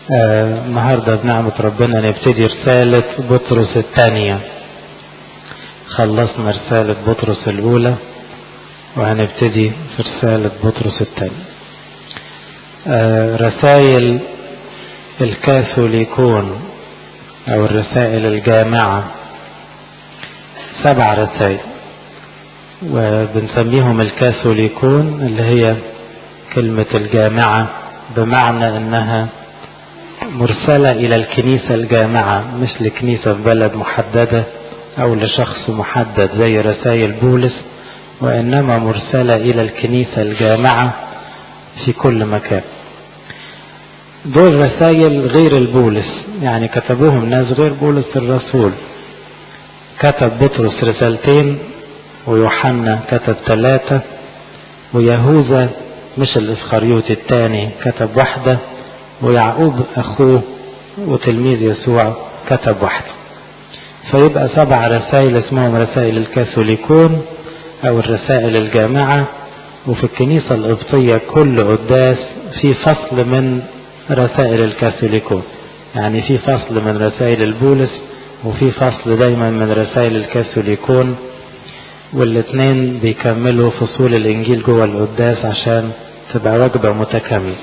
آه النهاردة بنعمة ربنا نبتدي رسالة بطرس الثانية خلصنا رسالة بطرس الأولى وهنبتدي في رسالة بطرس الثانية آه رسائل الكاثوليكون أو الرسائل الجامعة سبع رسائل وبنسميهم الكاثوليكون اللي هي كلمة الجامعة بمعنى انها مرسلة الى الكنيسة الجامعة مش لكنيسة في بلد محددة او لشخص محدد زي رسائل بولس وانما مرسلة الى الكنيسة الجامعة في كل مكان دول رسائل غير البولس يعني كتبوهم ناس غير بولس الرسول كتب بطرس رسالتين ويوحنا كتب ثلاثة ويهوذا مش الإسخريوت الثاني كتب واحدة ويعقوب أخوه وتلميذ يسوع كتب واحدة فيبقى سبع رسائل اسمهم رسائل الكاثوليكون أو الرسائل الجامعة وفي الكنيسة القبطية كل قداس في فصل من رسائل الكاثوليكون يعني في فصل من رسائل البولس وفي فصل دايما من رسائل الكاثوليكون والاثنين بيكملوا فصول الانجيل جوه القداس عشان تبقى وجبه متكامله.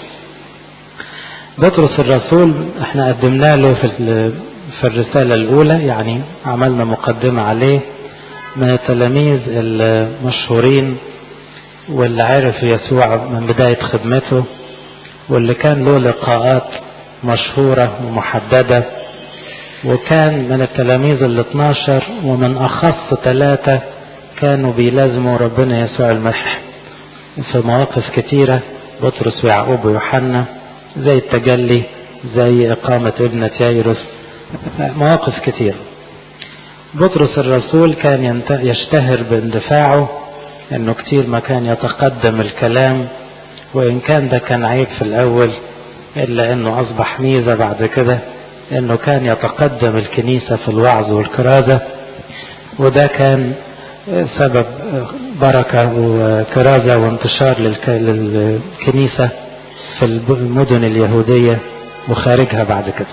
بطرس الرسول احنا قدمنا له في في الرساله الاولى يعني عملنا مقدمه عليه من التلاميذ المشهورين واللي عرف يسوع من بدايه خدمته واللي كان له لقاءات مشهوره ومحدده وكان من التلاميذ ال 12 ومن اخص ثلاثه كانوا بيلازموا ربنا يسوع المسيح في مواقف كتيرة بطرس ويعقوب ويوحنا زي التجلي زي إقامة ابنة يايروس مواقف كتيرة بطرس الرسول كان يشتهر باندفاعه انه كتير ما كان يتقدم الكلام وان كان ده كان عيب في الاول الا انه اصبح ميزة بعد كده انه كان يتقدم الكنيسة في الوعظ والكرازة وده كان سبب بركة وكرازة وانتشار للكنيسة في المدن اليهودية وخارجها بعد كده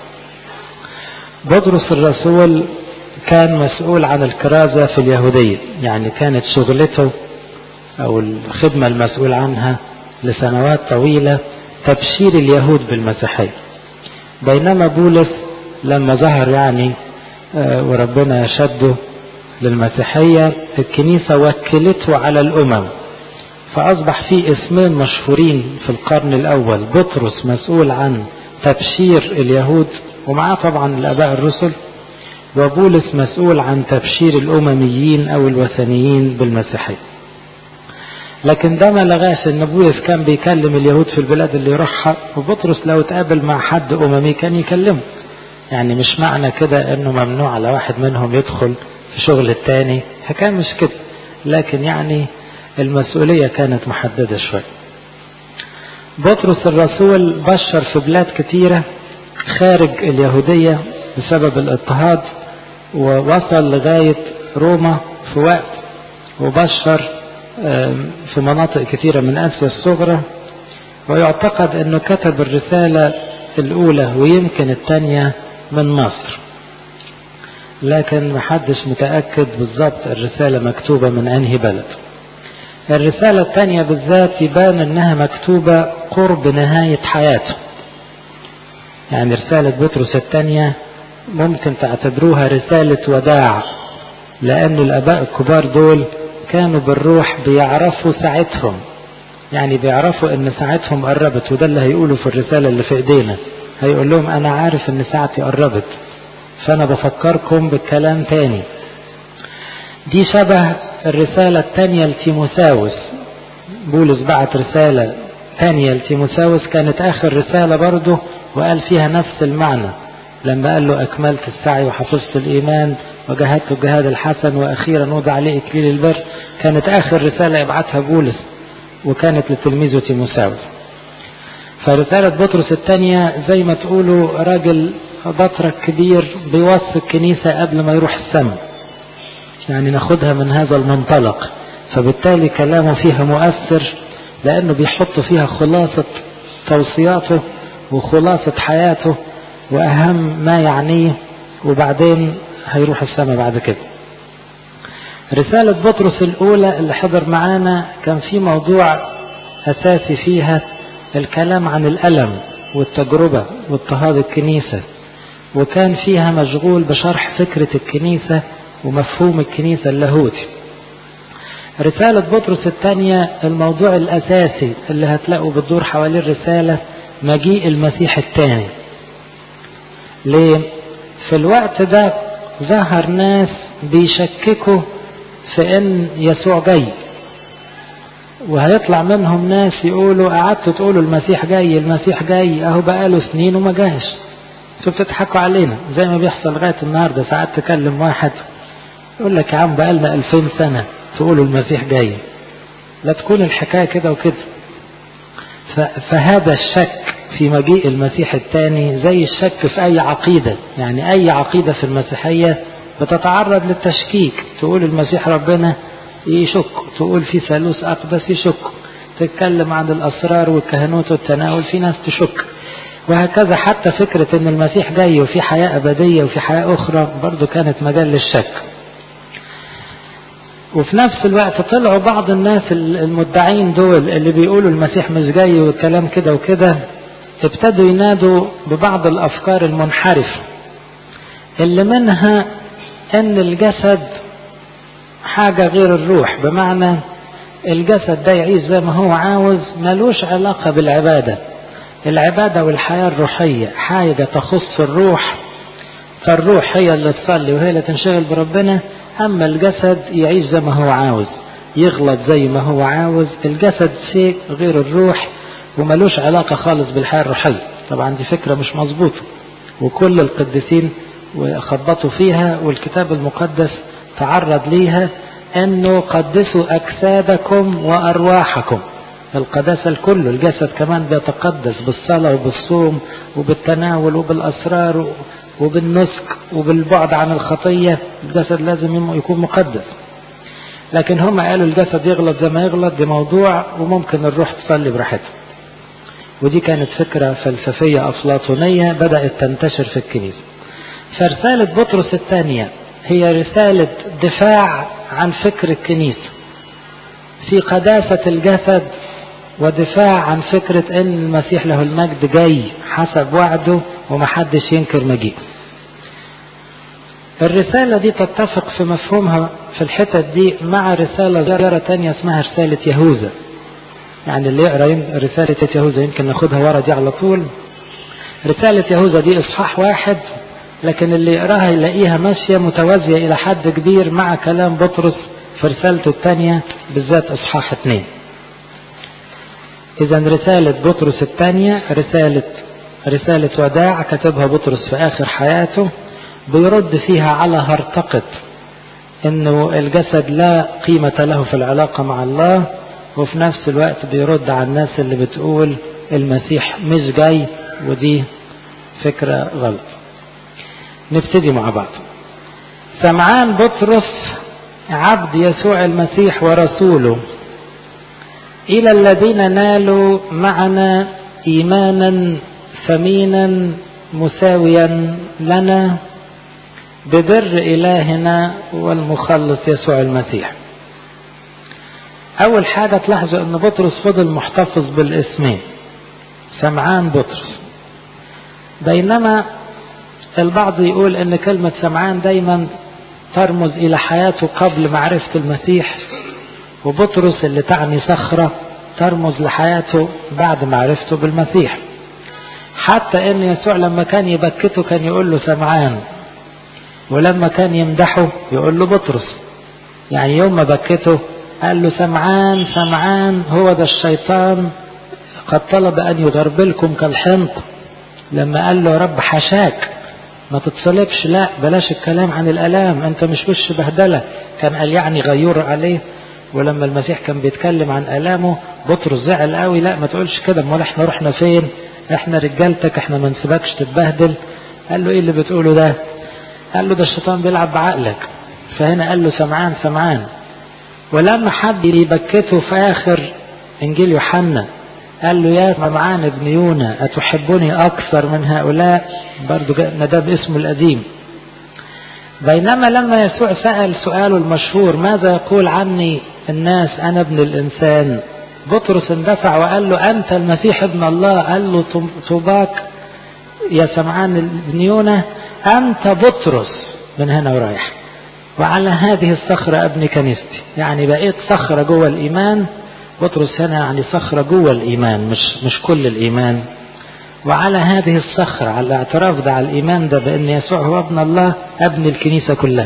بطرس الرسول كان مسؤول عن الكرازة في اليهودية يعني كانت شغلته أو الخدمة المسؤول عنها لسنوات طويلة تبشير اليهود بالمسيحية بينما بولس لما ظهر يعني وربنا شده للمسيحية الكنيسة وكلته على الأمم فأصبح في اسمين مشهورين في القرن الأول بطرس مسؤول عن تبشير اليهود ومعاه طبعا الآباء الرسل وبولس مسؤول عن تبشير الأمميين أو الوثنيين بالمسيحية لكن ده ما لغاش ان بولس كان بيكلم اليهود في البلاد اللي يروحها وبطرس لو اتقابل مع حد اممي كان يكلمه يعني مش معنى كده انه ممنوع على واحد منهم يدخل في شغل التاني حكاية مش كده لكن يعني المسؤولية كانت محددة شوية بطرس الرسول بشر في بلاد كتيرة خارج اليهودية بسبب الاضطهاد ووصل لغاية روما في وقت وبشر في مناطق كتيرة من آسيا الصغرى ويعتقد أنه كتب الرسالة الأولى ويمكن الثانية من مصر لكن محدش متأكد بالضبط الرسالة مكتوبة من أنهي بلد الرسالة الثانية بالذات يبان أنها مكتوبة قرب نهاية حياته يعني رسالة بطرس الثانية ممكن تعتبروها رسالة وداع لأن الآباء الكبار دول كانوا بالروح بيعرفوا ساعتهم يعني بيعرفوا ان ساعتهم قربت وده اللي هيقوله في الرسالة اللي في ايدينا هيقول لهم انا عارف ان ساعتي قربت فانا بفكركم بالكلام تاني دي شبه الرسالة التانية لتيموساوس بولس بعت رسالة تانية لتيموساوس كانت اخر رسالة برضه وقال فيها نفس المعنى لما قال له اكملت السعي وحفظت الايمان وجاهدت الجهاد الحسن واخيرا وضع عليه اكليل البر كانت اخر رسالة يبعتها بولس وكانت لتلميذه تيموساوس فرسالة بطرس الثانية زي ما تقولوا راجل بطرك كبير بيوصي الكنيسة قبل ما يروح السماء يعني ناخدها من هذا المنطلق فبالتالي كلامه فيها مؤثر لأنه بيحط فيها خلاصة توصياته وخلاصة حياته وأهم ما يعنيه وبعدين هيروح السماء بعد كده رسالة بطرس الأولى اللي حضر معانا كان في موضوع أساسي فيها الكلام عن الألم والتجربة واضطهاد الكنيسة وكان فيها مشغول بشرح فكرة الكنيسة ومفهوم الكنيسة اللاهوتي رسالة بطرس الثانية الموضوع الأساسي اللي هتلاقوا بتدور حوالين الرسالة مجيء المسيح الثاني ليه؟ في الوقت ده ظهر ناس بيشككوا في ان يسوع جاي وهيطلع منهم ناس يقولوا قعدتوا تقولوا المسيح جاي المسيح جاي اهو بقاله سنين وما جاش شوف بتضحكوا علينا زي ما بيحصل لغايه النهارده ساعات تكلم واحد يقول لك يا عم بقالنا 2000 سنه تقولوا المسيح جاي لا تكون الحكايه كده وكده فهذا الشك في مجيء المسيح الثاني زي الشك في اي عقيده يعني اي عقيده في المسيحيه بتتعرض للتشكيك تقول المسيح ربنا يشك تقول في ثالوث أقدس يشك تتكلم عن الأسرار والكهنوت والتناول في ناس تشك وهكذا حتى فكرة ان المسيح جاي وفي حياة أبدية وفي حياة أخرى برضو كانت مجال للشك وفي نفس الوقت طلعوا بعض الناس المدعين دول اللي بيقولوا المسيح مش جاي والكلام كده وكده ابتدوا ينادوا ببعض الأفكار المنحرفة اللي منها ان الجسد حاجة غير الروح بمعنى الجسد ده يعيش زي ما هو عاوز ملوش علاقة بالعبادة العبادة والحياة الروحية حاجة تخص الروح فالروح هي اللي تصلي وهي اللي تنشغل بربنا أما الجسد يعيش زي ما هو عاوز يغلط زي ما هو عاوز الجسد شيء غير الروح وملوش علاقة خالص بالحياة الروحية طبعا دي فكرة مش مظبوطة وكل القديسين وخبطوا فيها والكتاب المقدس تعرض ليها انه قدسوا اجسادكم وارواحكم القداسة الكل الجسد كمان بيتقدس بالصلاة وبالصوم وبالتناول وبالأسرار وبالنسك وبالبعد عن الخطية الجسد لازم يكون مقدس لكن هم قالوا الجسد يغلط زي ما يغلط دي موضوع وممكن الروح تصلي براحتها ودي كانت فكرة فلسفية أفلاطونية بدأت تنتشر في الكنيسة فرسالة بطرس الثانية هي رسالة دفاع عن فكر الكنيسة في قداسة الجسد ودفاع عن فكرة ان المسيح له المجد جاي حسب وعده ومحدش ينكر مجيئه الرسالة دي تتفق في مفهومها في الحتت دي مع رسالة صغيرة تانية اسمها رسالة يهوذا يعني اللي يقرأ رسالة يهوذا يمكن ناخدها ورا دي على طول رسالة يهوذا دي اصحاح واحد لكن اللي يقراها يلاقيها ماشية متوازية إلى حد كبير مع كلام بطرس في رسالته الثانية بالذات إصحاح اثنين إذا رسالة بطرس الثانية رسالة رسالة وداع كتبها بطرس في آخر حياته بيرد فيها على هرطقة إنه الجسد لا قيمة له في العلاقة مع الله وفي نفس الوقت بيرد على الناس اللي بتقول المسيح مش جاي ودي فكرة غلط نبتدي مع بعض سمعان بطرس عبد يسوع المسيح ورسوله إلى الذين نالوا معنا إيمانا ثمينا مساويا لنا ببر إلهنا والمخلص يسوع المسيح أول حاجة تلاحظوا أن بطرس فضل محتفظ بالاسمين سمعان بطرس بينما البعض يقول أن كلمة سمعان دايما ترمز إلى حياته قبل معرفة المسيح وبطرس اللي تعني صخرة ترمز لحياته بعد معرفته بالمسيح حتى ان يسوع لما كان يبكته كان يقول له سمعان ولما كان يمدحه يقول له بطرس يعني يوم ما بكته قال له سمعان سمعان هو ده الشيطان قد طلب ان يغربلكم كالحنط لما قال له رب حشاك ما تتصلبش لا بلاش الكلام عن الالام انت مش وش بهدله كان قال يعني غيور عليه ولما المسيح كان بيتكلم عن الامه بطرس زعل قوي لا ما تقولش كده امال احنا رحنا فين احنا رجالتك احنا ما نسيبكش تتبهدل قال له ايه اللي بتقوله ده قال له ده الشيطان بيلعب بعقلك فهنا قال له سمعان سمعان ولما حد يبكته في اخر انجيل يوحنا قال له يا سمعان ابن يونا أتحبني أكثر من هؤلاء برضو ده باسمه القديم بينما لما يسوع سأل سؤاله المشهور ماذا يقول عني الناس أنا ابن الإنسان بطرس اندفع وقال له أنت المسيح ابن الله قال له طوباك يا سمعان ابن يونا أنت بطرس من هنا ورايح وعلى هذه الصخرة أبني كنيستي يعني بقيت صخرة جوه الإيمان بطرس هنا يعني صخرة جوه الإيمان مش مش كل الإيمان وعلى هذه الصخرة على الاعتراف ده على الإيمان ده بأن يسوع هو ابن الله أبني الكنيسة كلها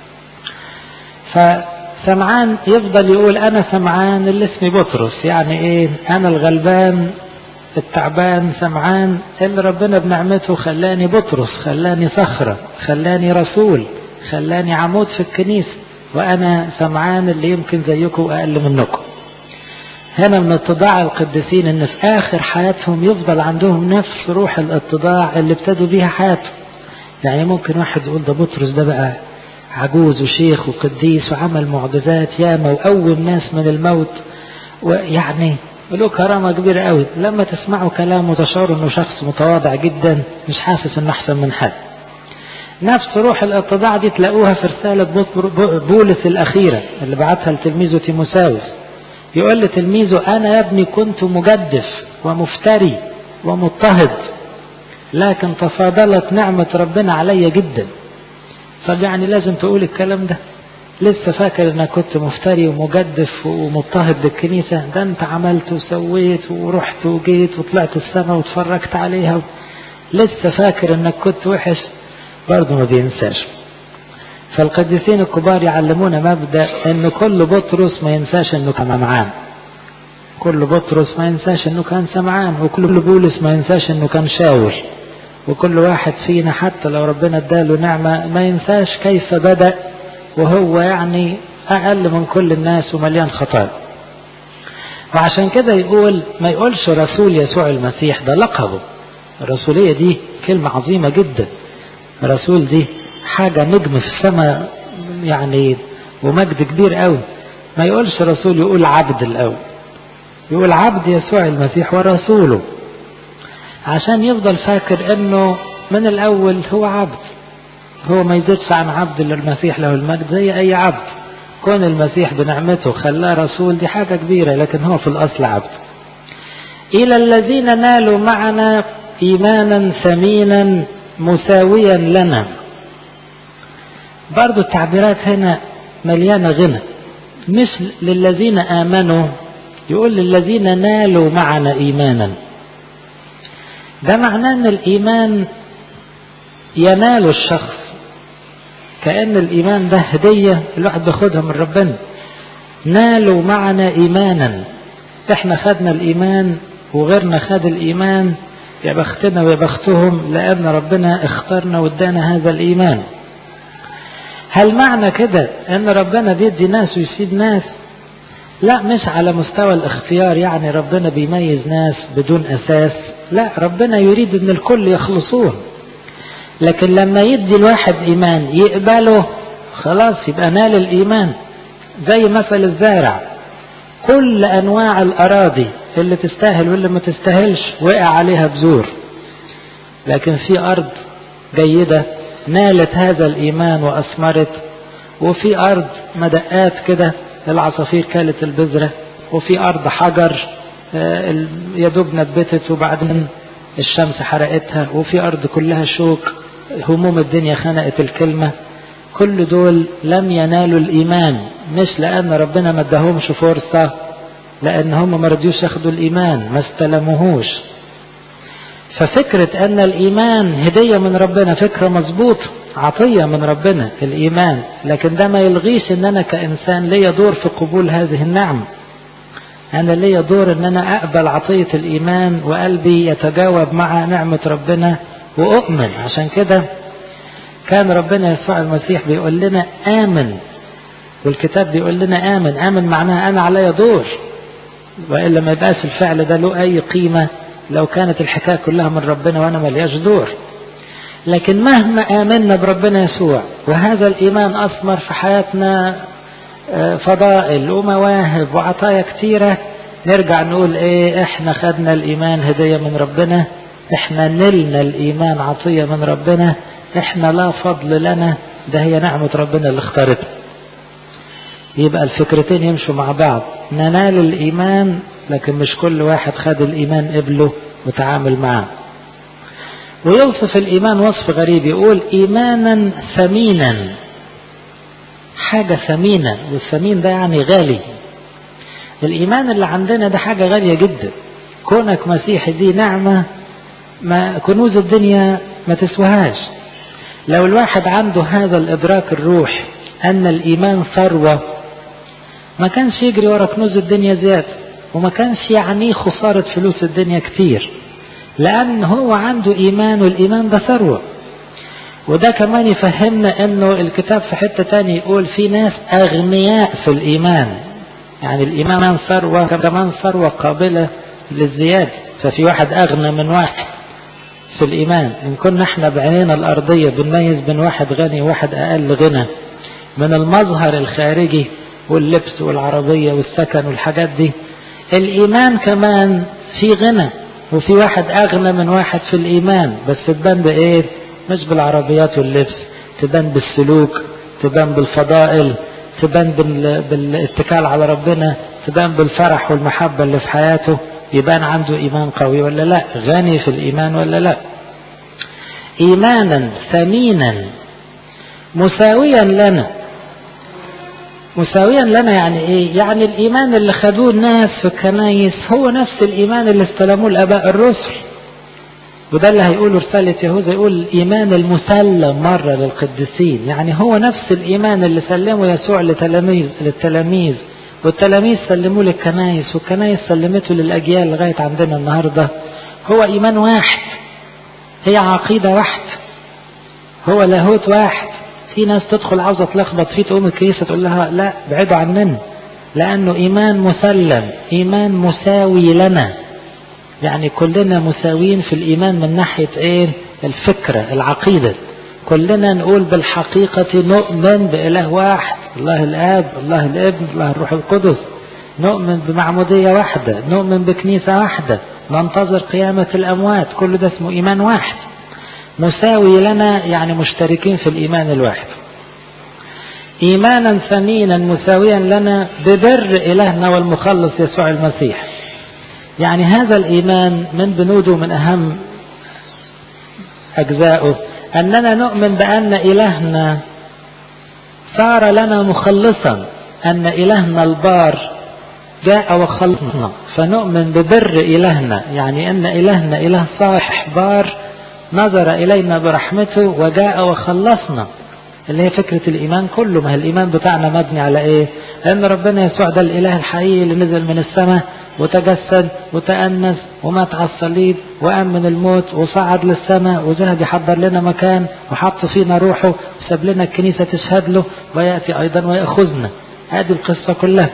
فسمعان يفضل يقول أنا سمعان اللي اسمي بطرس يعني إيه أنا الغلبان التعبان سمعان اللي ربنا بنعمته خلاني بطرس خلاني صخرة خلاني رسول خلاني عمود في الكنيسة وأنا سمعان اللي يمكن زيكم وأقل منكم هنا من اتضاع القديسين ان في اخر حياتهم يفضل عندهم نفس روح الاتضاع اللي ابتدوا بيها حياتهم يعني ممكن واحد يقول ده بطرس ده بقى عجوز وشيخ وقديس وعمل معجزات ياما وقوم ناس من الموت ويعني له كرامة كبيرة قوي لما تسمعوا كلامه تشعروا انه شخص متواضع جدا مش حاسس انه احسن من حد نفس روح الاتضاع دي تلاقوها في رسالة بولس الأخيرة اللي بعتها لتلميذه تيموساوس يقول لتلميذه أنا يا ابني كنت مجدف ومفتري ومضطهد لكن تفاضلت نعمة ربنا عليا جدا طب يعني لازم تقول الكلام ده لسه فاكر انك كنت مفتري ومجدف ومضطهد للكنيسة ده انت عملت وسويت ورحت وجيت وطلعت السماء واتفرجت عليها لسه فاكر انك كنت وحش برضه ما بينساش فالقديسين الكبار يعلمونا مبدأ ان كل بطرس ما ينساش انه كان سمعان كل بطرس ما ينساش انه كان سمعان وكل بولس ما ينساش انه كان شاول وكل واحد فينا حتى لو ربنا اداله نعمة ما ينساش كيف بدأ وهو يعني اقل من كل الناس ومليان خطايا وعشان كده يقول ما يقولش رسول يسوع المسيح ده لقبه الرسولية دي كلمة عظيمة جدا رسول دي حاجة نجم في السماء يعني ومجد كبير قوي ما يقولش رسول يقول عبد الأول يقول عبد يسوع المسيح ورسوله عشان يفضل فاكر انه من الاول هو عبد هو ما يزيدش عن عبد للمسيح له المجد زي اي عبد كون المسيح بنعمته خلاه رسول دي حاجة كبيرة لكن هو في الاصل عبد الى الذين نالوا معنا ايمانا ثمينا مساويا لنا برضو التعبيرات هنا مليانة غنى مش للذين آمنوا يقول للذين نالوا معنا إيمانا ده معناه أن الإيمان ينال الشخص كأن الإيمان ده هدية الواحد بياخدها من ربنا نالوا معنا إيمانا احنا خدنا الإيمان وغيرنا خد الإيمان يا بختنا ويا بختهم لأن ربنا اختارنا وادانا هذا الإيمان هل معنى كده ان ربنا بيدي ناس ويسيب ناس لا مش على مستوى الاختيار يعني ربنا بيميز ناس بدون اساس لا ربنا يريد ان الكل يخلصون لكن لما يدي الواحد ايمان يقبله خلاص يبقى نال الايمان زي مثل الزارع كل انواع الاراضي اللي تستاهل واللي ما تستاهلش وقع عليها بذور لكن في ارض جيده نالت هذا الإيمان وأثمرت وفي أرض مدقات كده العصافير كالت البذرة وفي أرض حجر يدوب نبتت وبعدين الشمس حرقتها وفي أرض كلها شوك هموم الدنيا خنقت الكلمة كل دول لم ينالوا الإيمان مش لأن ربنا ما اداهمش فرصة لأن هم ما رضيوش ياخدوا الإيمان ما استلموهوش ففكرة أن الإيمان هدية من ربنا فكرة مظبوطة عطية من ربنا الإيمان لكن ده ما يلغيش أن أنا كإنسان ليا دور في قبول هذه النعمة أنا ليا دور أن أنا أقبل عطية الإيمان وقلبي يتجاوب مع نعمة ربنا وأؤمن عشان كده كان ربنا يسوع المسيح بيقول لنا آمن والكتاب بيقول لنا آمن آمن معناها أنا عليا دور وإلا ما يبقاش الفعل ده له أي قيمة لو كانت الحكاية كلها من ربنا وأنا ملياش دور لكن مهما آمنا بربنا يسوع وهذا الإيمان أثمر في حياتنا فضائل ومواهب وعطايا كتيرة نرجع نقول ايه احنا خدنا الايمان هدية من ربنا احنا نلنا الايمان عطية من ربنا احنا لا فضل لنا ده هي نعمة ربنا اللي اختارتها يبقى الفكرتين يمشوا مع بعض ننال الايمان لكن مش كل واحد خد الايمان قبله وتعامل معاه ويوصف الايمان وصف غريب يقول ايمانا ثمينا حاجة ثمينة والثمين ده يعني غالي الإيمان اللي عندنا ده حاجة غالية جدا كونك مسيحي دي نعمة ما كنوز الدنيا ما تسوهاش لو الواحد عنده هذا الإدراك الروح أن الإيمان ثروة ما كانش يجري ورا كنوز الدنيا زيادة وما كانش يعنيه خسارة فلوس الدنيا كتير لأن هو عنده إيمان والإيمان ده ثروة وده كمان يفهمنا انه الكتاب في حتة تاني يقول في ناس اغنياء في الايمان يعني الايمان ثروة كمان ثروة قابلة للزيادة ففي واحد اغنى من واحد في الايمان ان كنا احنا بعينينا الارضية بنميز بين واحد غني وواحد اقل غنى من المظهر الخارجي واللبس والعربية والسكن والحاجات دي الايمان كمان في غنى وفي واحد اغنى من واحد في الايمان بس تبان بايه مش بالعربيات واللبس تبان بالسلوك تبان بالفضائل تبان بالاتكال على ربنا تبان بالفرح والمحبة اللي في حياته يبان عنده إيمان قوي ولا لا غني في الإيمان ولا لا إيمانا ثمينا مساويا لنا مساويا لنا يعني ايه يعني الايمان اللي خدوه الناس في الكنايس هو نفس الايمان اللي استلموه الاباء الرسل وده اللي هيقوله رسالة يهوذا يقول الإيمان المسلم مرة للقديسين يعني هو نفس الإيمان اللي سلمه يسوع لتلاميذ للتلاميذ والتلاميذ سلموه للكنايس والكنايس سلمته للأجيال لغاية عندنا النهاردة هو إيمان واحد هي عقيدة واحدة هو لاهوت واحد في ناس تدخل عاوزة تلخبط فيه تقوم الكنيسة تقول لها لا بعدوا عننا لأنه إيمان مسلم إيمان مساوي لنا يعني كلنا مساويين في الإيمان من ناحية إيه الفكرة العقيدة كلنا نقول بالحقيقة نؤمن بإله واحد الله الآب الله الابن الله الروح القدس نؤمن بمعمودية واحدة نؤمن بكنيسة واحدة ننتظر قيامة الأموات كل ده اسمه إيمان واحد مساوي لنا يعني مشتركين في الإيمان الواحد إيمانا ثمينا مساويا لنا ببر إلهنا والمخلص يسوع المسيح يعني هذا الإيمان من بنوده من أهم أجزائه أننا نؤمن بأن إلهنا صار لنا مخلصا أن إلهنا البار جاء وخلصنا فنؤمن ببر إلهنا يعني أن إلهنا إله صالح بار نظر إلينا برحمته وجاء وخلصنا اللي هي فكرة الإيمان كله ما هي الإيمان بتاعنا مبني على إيه لأن ربنا يسوع ده الإله الحقيقي اللي نزل من السماء وتجسد وتأنس ومات على الصليب وقام من الموت وصعد للسماء وذهب يحضر لنا مكان وحط فينا روحه وساب لنا الكنيسة تشهد له ويأتي أيضا ويأخذنا هذه القصة كلها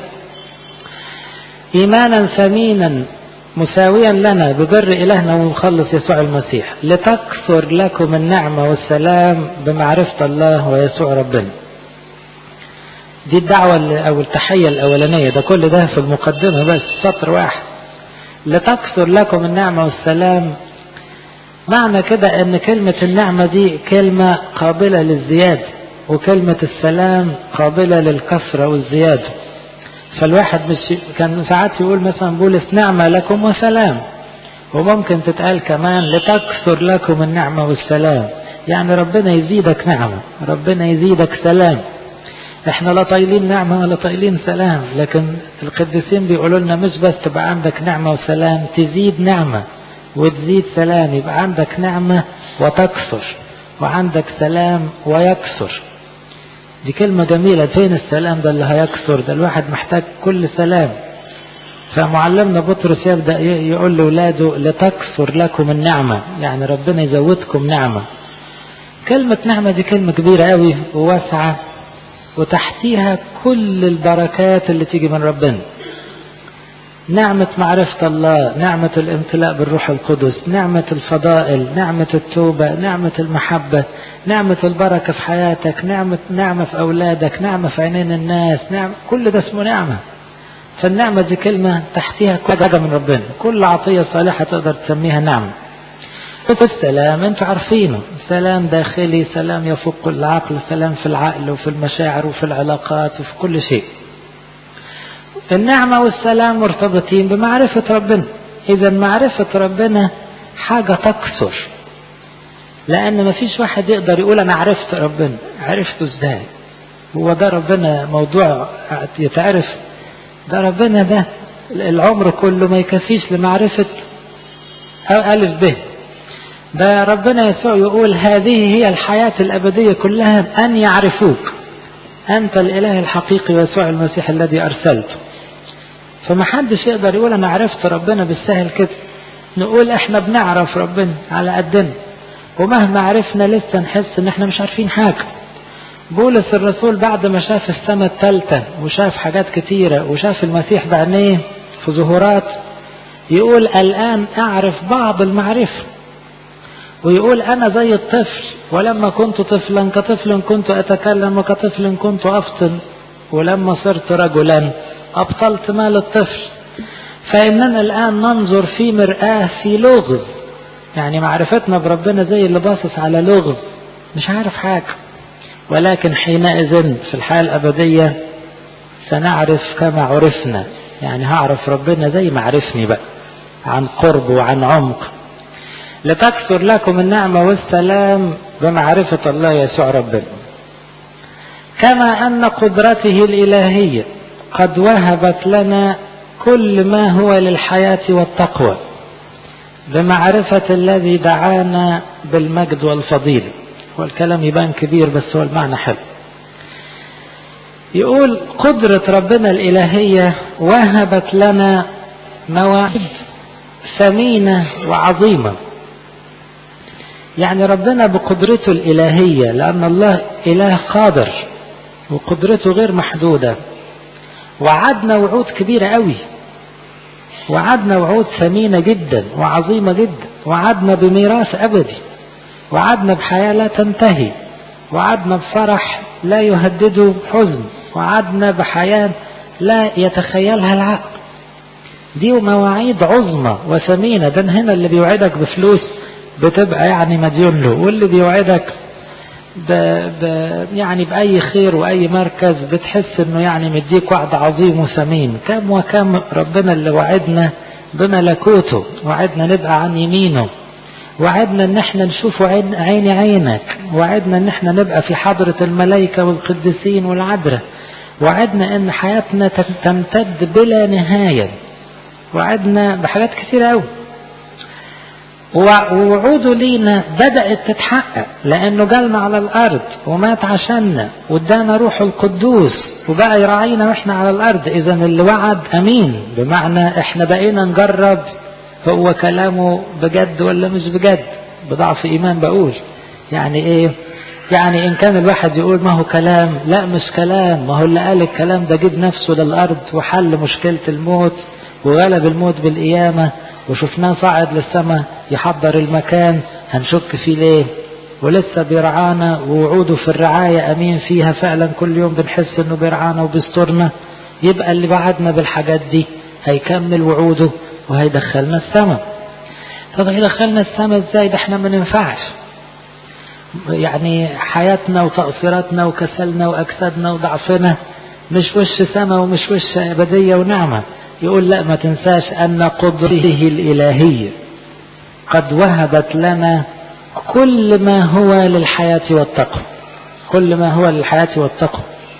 إيمانا ثمينا مساويا لنا ببر إلهنا ومخلص يسوع المسيح لتكثر لكم النعمة والسلام بمعرفة الله ويسوع ربنا دي الدعوة أو التحية الأولانية ده كل ده في المقدمة بس سطر واحد لتكثر لكم النعمة والسلام معنى كده ان كلمة النعمة دي كلمة قابلة للزيادة وكلمة السلام قابلة للكثرة والزيادة فالواحد مش كان ساعات يقول مثلا بولس نعمة لكم وسلام وممكن تتقال كمان لتكثر لكم النعمة والسلام يعني ربنا يزيدك نعمة ربنا يزيدك سلام احنا لا طايلين نعمة ولا طايلين سلام لكن القديسين بيقولوا لنا مش بس تبقى عندك نعمة وسلام تزيد نعمة وتزيد سلام يبقى عندك نعمة وتكثر وعندك سلام ويكثر دي كلمة جميلة فين السلام ده اللي هيكثر ده الواحد محتاج كل سلام فمعلمنا بطرس يبدأ يقول لأولاده لتكثر لكم النعمة يعني ربنا يزودكم نعمة كلمة نعمة دي كلمة كبيرة قوي وواسعة وتحتيها كل البركات اللي تيجي من ربنا نعمة معرفة الله نعمة الامتلاء بالروح القدس نعمة الفضائل نعمة التوبة نعمة المحبة نعمة البركة في حياتك نعمة نعمة في أولادك نعمة في عينين الناس نعمة كل ده اسمه نعمة فالنعمة دي كلمة تحتها كل حاجة من ربنا كل عطية صالحة تقدر تسميها نعمة السلام انتوا عارفينه سلام داخلي سلام يفوق العقل سلام في العقل وفي المشاعر وفي العلاقات وفي كل شيء النعمة والسلام مرتبطين بمعرفة ربنا إذا معرفة ربنا حاجة تكثر لأن ما فيش واحد يقدر يقول أنا عرفت ربنا عرفته إزاي هو ده ربنا موضوع يتعرف ده ربنا ده العمر كله ما يكفيش لمعرفة ألف به ده ربنا يسوع يقول هذه هي الحياة الأبدية كلها أن يعرفوك أنت الإله الحقيقي يسوع المسيح الذي أرسلته فما حدش يقدر يقول أنا عرفت ربنا بالسهل كده نقول إحنا بنعرف ربنا على قدنا ومهما عرفنا لسه نحس إن إحنا مش عارفين حاجة بولس الرسول بعد ما شاف السماء الثالثة وشاف حاجات كتيرة وشاف المسيح بعينيه في ظهورات يقول الآن أعرف بعض المعرفة ويقول أنا زي الطفل ولما كنت طفلا كطفل كنت أتكلم وكطفل كنت أفطن ولما صرت رجلا أبطلت مال الطفل فإننا الآن ننظر في مرآة في لغز يعني معرفتنا بربنا زي اللي باصص على لغز مش عارف حاجة ولكن حينئذ في الحياة الأبدية سنعرف كما عرفنا يعني هعرف ربنا زي ما عرفني بقى عن قرب وعن عمق لتكثر لكم النعمة والسلام بمعرفة الله يسوع ربنا كما أن قدرته الإلهية قد وهبت لنا كل ما هو للحياة والتقوى بمعرفة الذي دعانا بالمجد والفضيلة والكلام يبان كبير بس هو المعنى حلو يقول قدرة ربنا الإلهية وهبت لنا مواعيد ثمينة وعظيمة يعني ربنا بقدرته الإلهية لأن الله إله قادر وقدرته غير محدودة وعدنا وعود كبيرة قوي وعدنا وعود ثمينة جدا وعظيمة جدا وعدنا بميراث أبدي وعدنا بحياة لا تنتهي وعدنا بفرح لا يهدده حزن وعدنا بحياة لا يتخيلها العقل دي مواعيد عظمى وثمينة ده هنا اللي بيوعدك بفلوس بتبقى يعني مديون له واللي بيوعدك ب... ب... يعني بأي خير وأي مركز بتحس انه يعني مديك وعد عظيم وثمين كم وكم ربنا اللي وعدنا بملكوته وعدنا نبقى عن يمينه وعدنا ان احنا نشوف عين عيني عينك وعدنا ان احنا نبقى في حضرة الملائكة والقديسين والعذراء وعدنا ان حياتنا تمتد بلا نهاية وعدنا بحاجات كثيرة قوي ووعوده لينا بدأت تتحقق لأنه جالنا على الأرض ومات عشاننا وادانا روح القدوس وبقى يراعينا واحنا على الأرض إذا اللي وعد أمين بمعنى احنا بقينا نجرب هو كلامه بجد ولا مش بجد بضعف إيمان بقول يعني إيه يعني إن كان الواحد يقول ما هو كلام لا مش كلام ما هو اللي قال الكلام ده جيب نفسه للأرض وحل مشكلة الموت وغلب الموت بالقيامة وشفناه صاعد للسماء يحضر المكان هنشك فيه ليه ولسه بيرعانا ووعوده في الرعاية أمين فيها فعلا كل يوم بنحس انه بيرعانا وبيسترنا يبقى اللي بعدنا بالحاجات دي هيكمل وعوده وهيدخلنا السماء طب هيدخلنا السماء ازاي ده احنا ما ننفعش يعني حياتنا وتقصيراتنا وكسلنا واجسادنا وضعفنا مش وش سماء ومش وش ابدية ونعمة يقول لا ما تنساش أن قدرته الإلهية قد وهبت لنا كل ما هو للحياة والتقوى كل ما هو للحياة والتقوى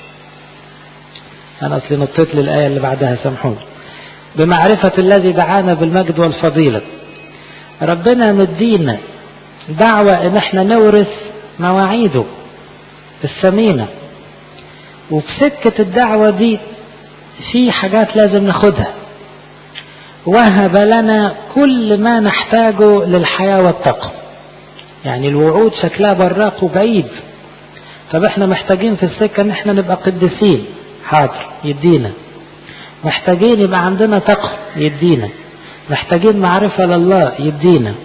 أنا أصلي نطيت للآية اللي بعدها سامحوني بمعرفة الذي دعانا بالمجد والفضيلة ربنا مدينا دعوة ان احنا نورث مواعيده الثمينة وفي سكة الدعوة دي في حاجات لازم ناخدها وهب لنا كل ما نحتاجه للحياة والتقوى يعني الوعود شكلها براق وبعيد طب احنا محتاجين في السكة ان احنا نبقى قديسين حاضر يدينا محتاجين يبقى عندنا تقوى يدينا محتاجين معرفة لله يدينا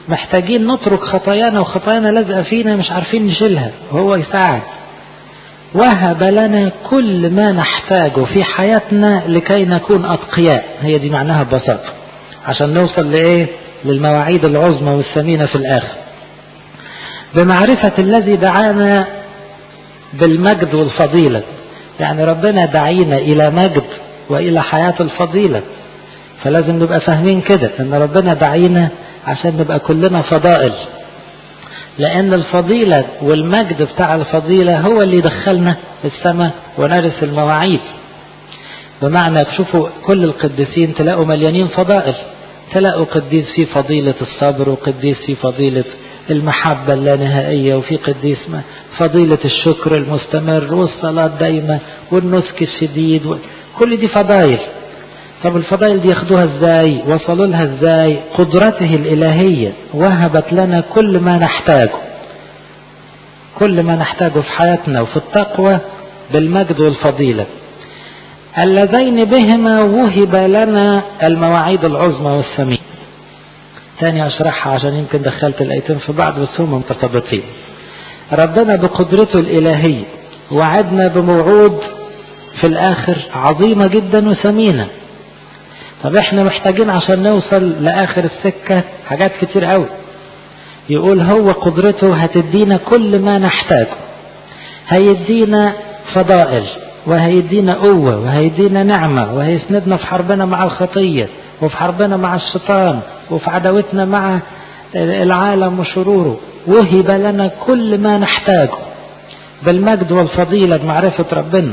محتاجين نترك خطايانا وخطايانا لازقة فينا مش عارفين نشيلها وهو يساعد وهب لنا كل ما نحتاجه في حياتنا لكي نكون أتقياء هي دي معناها ببساطة عشان نوصل لإيه للمواعيد العظمى والثمينة في الآخر بمعرفة الذي دعانا بالمجد والفضيلة يعني ربنا دعينا إلى مجد وإلى حياة الفضيلة فلازم نبقى فاهمين كده ان ربنا دعينا عشان نبقى كلنا فضائل لان الفضيلة والمجد بتاع الفضيلة هو اللي دخلنا السماء ونرث المواعيد بمعنى تشوفوا كل القديسين تلاقوا مليانين فضائل تلاقوا قديس في فضيلة الصبر وقديس في فضيلة المحبة اللانهائية وفي قديس فضيلة الشكر المستمر والصلاة دايمة والنسك الشديد كل دي فضائل طب الفضائل دي ياخدوها ازاي وصلوا لها ازاي قدرته الالهية وهبت لنا كل ما نحتاجه كل ما نحتاجه في حياتنا وفي التقوى بالمجد والفضيلة اللذين بهما وهب لنا المواعيد العظمى والثمين تاني اشرحها عشان يمكن دخلت الايتين في بعض بس هم مرتبطين ربنا بقدرته الالهية وعدنا بموعود في الاخر عظيمة جدا وثمينة طب احنا محتاجين عشان نوصل لاخر السكة حاجات كتير قوي يقول هو قدرته هتدينا كل ما نحتاجه هيدينا فضائل وهيدينا قوة وهيدينا نعمة وهيسندنا في حربنا مع الخطية وفي حربنا مع الشيطان وفي عداوتنا مع العالم وشروره وهب لنا كل ما نحتاجه بالمجد والفضيلة بمعرفة ربنا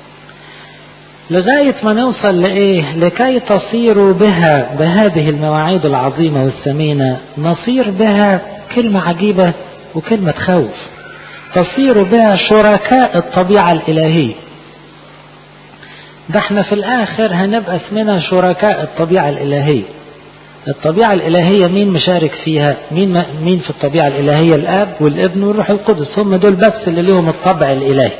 لغاية ما نوصل لإيه لكي تصيروا بها بهذه المواعيد العظيمة والثمينة نصير بها كلمة عجيبة وكلمة خوف تصيروا بها شركاء الطبيعة الإلهية ده احنا في الآخر هنبقى اسمنا شركاء الطبيعة الإلهية الطبيعة الإلهية مين مشارك فيها مين, مين في الطبيعة الإلهية الآب والابن والروح القدس هم دول بس اللي لهم الطبع الإلهي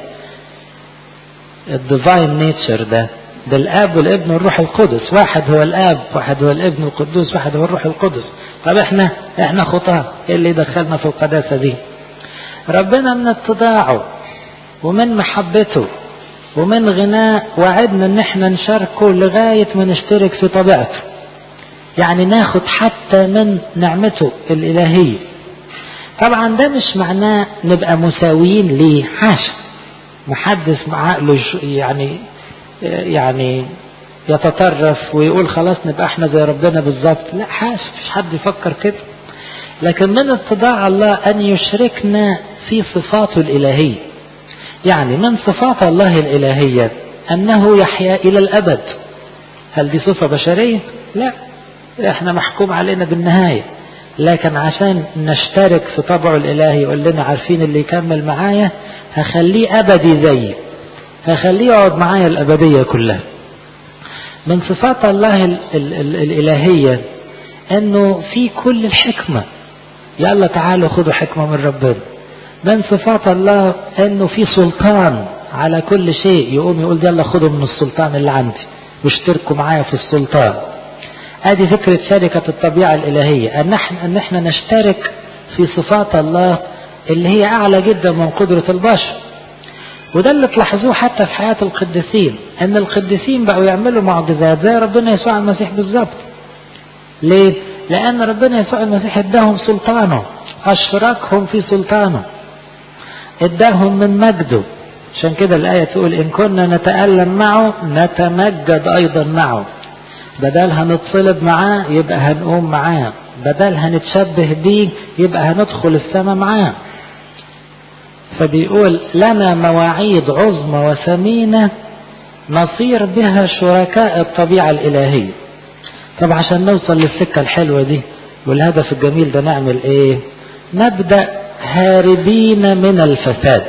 الديفاين نيتشر ده ده الاب والابن والروح القدس واحد هو الاب واحد هو الابن القدوس واحد هو الروح القدس طب احنا احنا خطاه ايه اللي دخلنا في القداسه دي ربنا من اتضاعه ومن محبته ومن غناء وعدنا ان احنا نشاركه لغايه ما نشترك في طبيعته يعني ناخد حتى من نعمته الالهيه طبعا ده مش معناه نبقى مساويين ليه حاشا محدث عقله يعني يعني يتطرف ويقول خلاص نبقى احنا زي ربنا بالظبط لا حاش مفيش حد يفكر كده لكن من اتضاع الله ان يشركنا في صفاته الالهيه يعني من صفات الله الالهيه انه يحيا الى الابد هل دي صفه بشريه لا احنا محكوم علينا بالنهايه لكن عشان نشترك في طبعه الالهي يقول لنا عارفين اللي يكمل معايا هخليه أبدي زيي هخليه يقعد معايا الأبدية كلها من صفات الله ال ال ال الإلهية أنه في كل الحكمة يلا تعالوا خدوا حكمة من ربنا من صفات الله أنه في سلطان على كل شيء يقوم يقول يلا خدوا من السلطان اللي عندي واشتركوا معايا في السلطان ادي فكرة شركة الطبيعة الإلهية أن احنا, أن احنا نشترك في صفات الله اللي هي أعلى جدا من قدرة البشر وده اللي تلاحظوه حتى في حياة القديسين أن القديسين بقوا يعملوا معجزات زي ربنا يسوع المسيح بالظبط ليه؟ لأن ربنا يسوع المسيح اداهم سلطانه أشركهم في سلطانه اداهم من مجده عشان كده الآية تقول إن كنا نتألم معه نتمجد أيضا معه بدل هنتصلب معاه يبقى هنقوم معاه بدل هنتشبه بيه يبقى هندخل السماء معاه فبيقول لنا مواعيد عظمى وثمينة نصير بها شركاء الطبيعة الإلهية طب عشان نوصل للسكة الحلوة دي والهدف الجميل ده نعمل ايه نبدأ هاربين من الفساد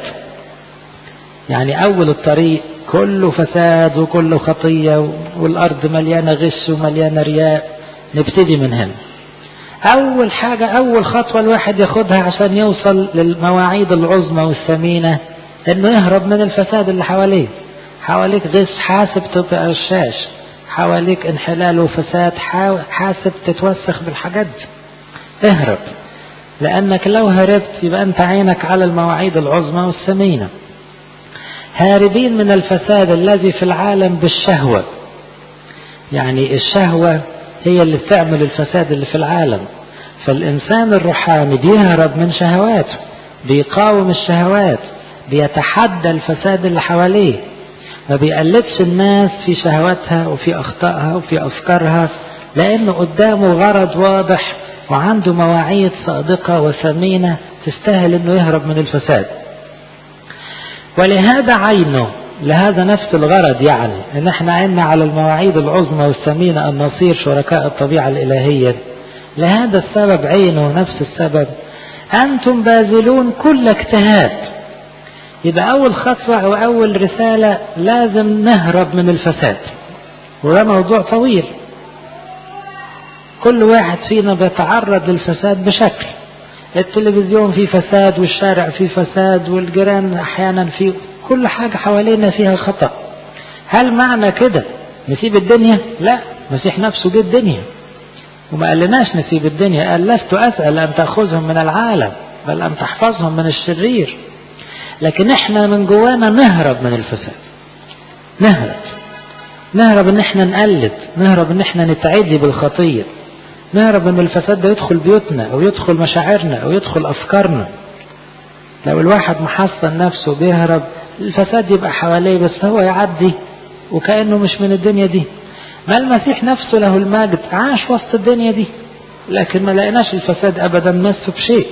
يعني أول الطريق كله فساد وكله خطية والأرض مليانة غش ومليانة رياء نبتدي من هنا أول حاجة أول خطوة الواحد ياخدها عشان يوصل للمواعيد العظمى والثمينة إنه يهرب من الفساد اللي حواليه حواليك غش حاسب تبقى غشاش حواليك انحلال وفساد حاسب تتوسخ بالحاجات دي اهرب لأنك لو هربت يبقى أنت عينك على المواعيد العظمى والثمينة هاربين من الفساد الذي في العالم بالشهوة يعني الشهوة هي اللي بتعمل الفساد اللي في العالم فالإنسان الروحاني بيهرب من شهواته بيقاوم الشهوات بيتحدى الفساد اللي حواليه ما بيقلدش الناس في شهواتها وفي أخطائها وفي أفكارها لأنه قدامه غرض واضح وعنده مواعيد صادقة وثمينة تستاهل أنه يهرب من الفساد ولهذا عينه لهذا نفس الغرض يعني ان احنا عنا على المواعيد العظمى والثمينة ان نصير شركاء الطبيعة الالهية لهذا السبب عينه نفس السبب انتم باذلون كل اجتهاد يبقى اول خطوة او اول رسالة لازم نهرب من الفساد وده موضوع طويل كل واحد فينا بيتعرض للفساد بشكل التلفزيون فيه فساد والشارع فيه فساد والجيران احيانا فيه كل حاجة حوالينا فيها خطأ هل معنى كده نسيب الدنيا لا مسيح نفسه جه الدنيا وما قالناش نسيب الدنيا قال لست أسأل أن تأخذهم من العالم بل أن تحفظهم من الشرير لكن احنا من جوانا نهرب من الفساد نهرب نهرب ان احنا نقلد نهرب ان احنا نتعدي بالخطية نهرب ان الفساد ده يدخل بيوتنا او يدخل مشاعرنا او يدخل افكارنا لو الواحد محصن نفسه بيهرب الفساد يبقى حواليه بس هو يعدي وكأنه مش من الدنيا دي ما المسيح نفسه له المجد عاش وسط الدنيا دي لكن ما لقيناش الفساد ابدا مسه بشيء